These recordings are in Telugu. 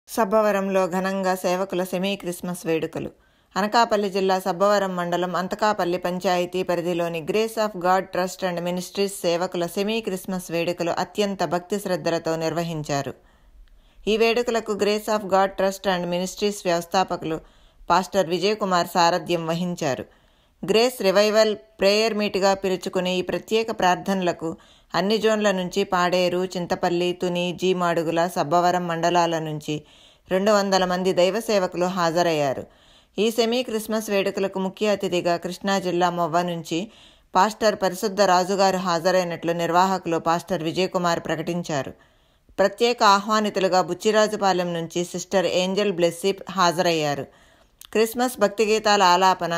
సబ్బవరంలో ఘనంగా సేవకుల సెమీ క్రిస్మస్ వేడుకలు అనకాపల్లి జిల్లా సబ్బవరం మండలం అంతకాపల్లి పంచాయతీ పరిధిలోని Grace of God Trust and Ministries సేవకుల సెమీ క్రిస్మస్ వేడుకలు అత్యంత భక్తి శ్రద్ధలతో నిర్వహించారు ఈ వేడుకలకు Grace of God Trust and Ministries వ్యవస్థాపకులు పాస్టర్ విజయ్ కుమార్ సారథ్యం వహించారు గ్రేస్ రివైవల్ ప్రేయర్ మీట్గా పిలుచుకునే ఈ ప్రత్యేక ప్రార్థనలకు అన్ని జోన్ల నుంచి పాడేరు చింతపల్లి తుని జీమాడుగుల సబ్బవరం మండలాల నుంచి రెండు వందల మంది దైవ సేవకులు హాజరయ్యారు ఈ సెమీ క్రిస్మస్ వేడుకలకు ముఖ్య అతిథిగా కృష్ణా జిల్లా మొవ్వ నుంచి పాస్టర్ పరిశుద్ధ రాజుగారు హాజరైనట్లు నిర్వాహకులు పాస్టర్ విజయ్ కుమార్ ప్రకటించారు ప్రత్యేక ఆహ్వానితులుగా బుచ్చిరాజుపాలెం నుంచి సిస్టర్ ఏంజల్ బ్లెస్సీ హాజరయ్యారు క్రిస్మస్ భక్తి గీతాల ఆలాపన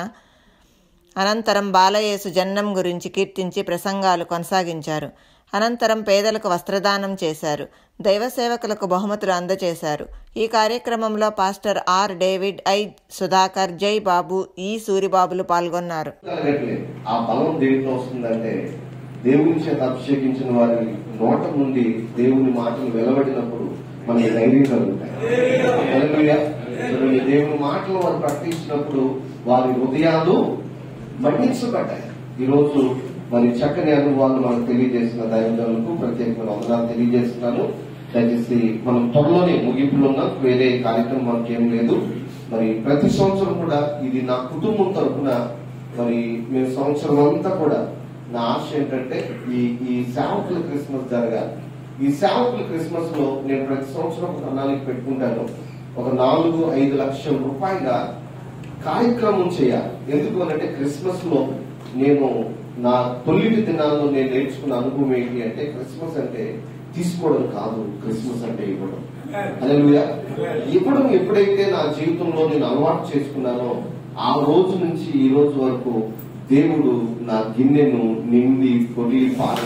అనంతరం బాలయేసు జన్నం గురించి కీర్తించి ప్రసంగాలు కొనసాగించారు అనంతరం పేదలకు వస్త్రదానం చేశారు దైవ సేవకులకు బహుమతులు అందజేశారు ఈ కార్యక్రమంలో pastor R David I Sudhakar Jai Babu ఈ సూరిబాబులు పాల్గొన్నారు కలగట్లేదు ఆ బలం దేంట్లో వస్తుందంటే దేవుని చేత అభిషేకించిన వారి నోట నుండి దేవుని మాటలు వెలువడినప్పుడు మనకి ధైర్యం కలుగుతాయి హల్లెలూయా. చూడండి, దేవుని మాటలు వారు ప్రకటించినప్పుడు వారి హృదయాలు మన్నించబడ్డాయి ఈ రోజు మరి చక్కని అనుభవాలు మనకు తెలియజేసిన దైవజనులకు ప్రత్యేకమైన వందనాలు తెలియజేస్తున్నాను దయచేసి మనం త్వరలోనే ముగింపులో ఉన్నాం వేరే కార్యక్రమం మనకేం లేదు మరి ప్రతి సంవత్సరం కూడా ఇది నా కుటుంబం తరఫున మరి మేము సంవత్సరం అంతా కూడా నా ఆశ ఏంటంటే ఈ ఈ సేవకుల క్రిస్మస్ జరగాలి ఈ సేవకుల క్రిస్మస్ లో నేను ప్రతి సంవత్సరం ఒక ప్రణాళిక పెట్టుకుంటాను ఒక నాలుగు ఐదు లక్షల రూపాయల కార్యక్రమం చేయాలి ఎందుకు అంటే క్రిస్మస్ లో నేను నా తొలిటి దినాల్లో నేను నేర్చుకున్న అనుభవం ఏంటి అంటే క్రిస్మస్ అంటే తీసుకోవడం కాదు క్రిస్మస్ అంటే ఇవ్వడం హల్లెలూయా ఇవ్వడం ఎప్పుడైతే నా జీవితంలో నేను అలవాటు చేసుకున్నానో ఆ రోజు నుంచి ఈ రోజు వరకు దేవుడు నా గిన్నెను నిండి పొడి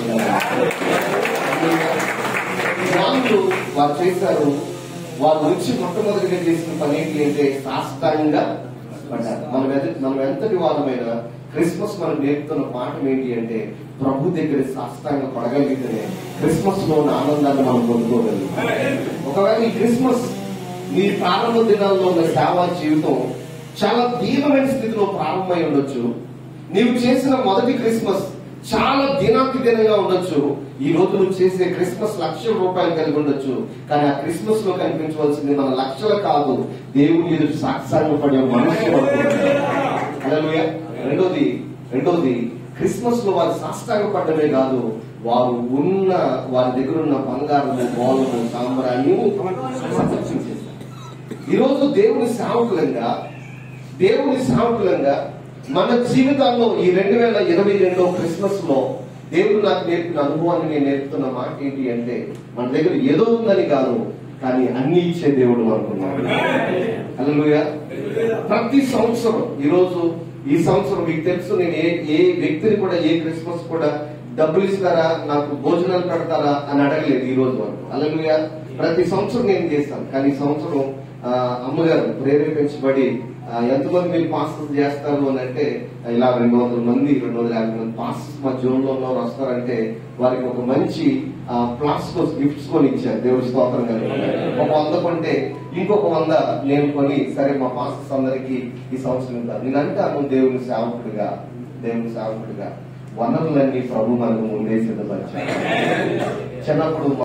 వాళ్ళు వారు చేశారు వారు వచ్చి మొట్టమొదటిగా చేసిన పని ఏంటి అంటే శాస్త్రంగా పడ్డారు మనం ఎద- మనం ఎంతటి వాళ్ళమైనా క్రిస్మస్ మనం నేర్పుతున్న పాఠం ఏంటి అంటే ప్రభు దగ్గర శాస్త్రంగా పడగలిగితేనే క్రిస్మస్ లో ఉన్న ఆనందాన్ని మనం పొందుకోగలుగుతాం ఒకవేళ ఈ క్రిస్మస్ నీ ప్రారంభ దినాల్లో ఉన్న సేవా జీవితం చాలా దీనమైన స్థితిలో ప్రారంభమై ఉండొచ్చు నీవు చేసిన మొదటి క్రిస్మస్ చాలా దినాతి దినంగా ఉండొచ్చు ఈ రోజు నువ్వు చేసే క్రిస్మస్ లక్షల రూపాయలు కలిగి ఉండొచ్చు కానీ ఆ క్రిస్మస్ లో కనిపించవలసింది మన లక్షలు కాదు దేవుని ఎదుటి సాక్షాంగ పడే మనుషులు హల్లెలూయా. రెండోది రెండోది క్రిస్మస్ లో వారు సాష్టాంగ పడ్డమే కాదు వారు ఉన్న వారి దగ్గర ఉన్న బంగారము గోళము సాంబ్రాణ్యము సమర్పించేశారు ఈ రోజు దేవుని సేవకులంగా దేవుని సేవకులంగా మన జీవితాల్లో ఈ రెండు వేల ఇరవై రెండో క్రిస్మస్ లో దేవుడు నాకు నేర్పిన అనుభవాన్ని నేను నేర్పుతున్న మాట ఏంటి అంటే మన దగ్గర ఏదో ఉందని కాదు కానీ అన్ని ఇచ్చే దేవుడు అనుకున్నాడు హల్లెలూయా ప్రతి సంవత్సరం ఈ రోజు ఈ సంవత్సరం మీకు తెలుసు నేను ఏ ఏ వ్యక్తిని కూడా ఏ క్రిస్మస్ కూడా డబ్బులు ఇస్తారా నాకు భోజనాలు పెడతారా అని అడగలేదు ఈ రోజు వరకు హల్లెలూయా ప్రతి సంవత్సరం నేను చేస్తాను కానీ ఈ సంవత్సరం ఆ, అమ్మగారు ప్రేరేపించబడి ఆ, ఎంతమంది మీరు పాస్టర్స్ చేస్తారు అని అంటే ఇలా రెండు వందల మంది రెండు వందల యాభై మంది పాస్టర్స్ మా జోన్ లో ఉన్నవారు వస్తారంటే వారికి ఒక మంచి ప్లాస్టిక్ గిఫ్ట్స్ కొని ఇచ్చారు దేవుడి స్తోత్రం కలిగి ఒక వంద కొంటే ఇంకొక వంద నేను కొని సరే మా పాస్టర్స్ అందరికి ఈ సంవత్సరం ఇద్దాం నేను అంటాను దేవుని సేవకుడిగా దేవుని సేవకుడిగా వనరులన్నీ ప్రభు మనకు ముందే సిద్ధపరిచారు చిన్నప్పుడు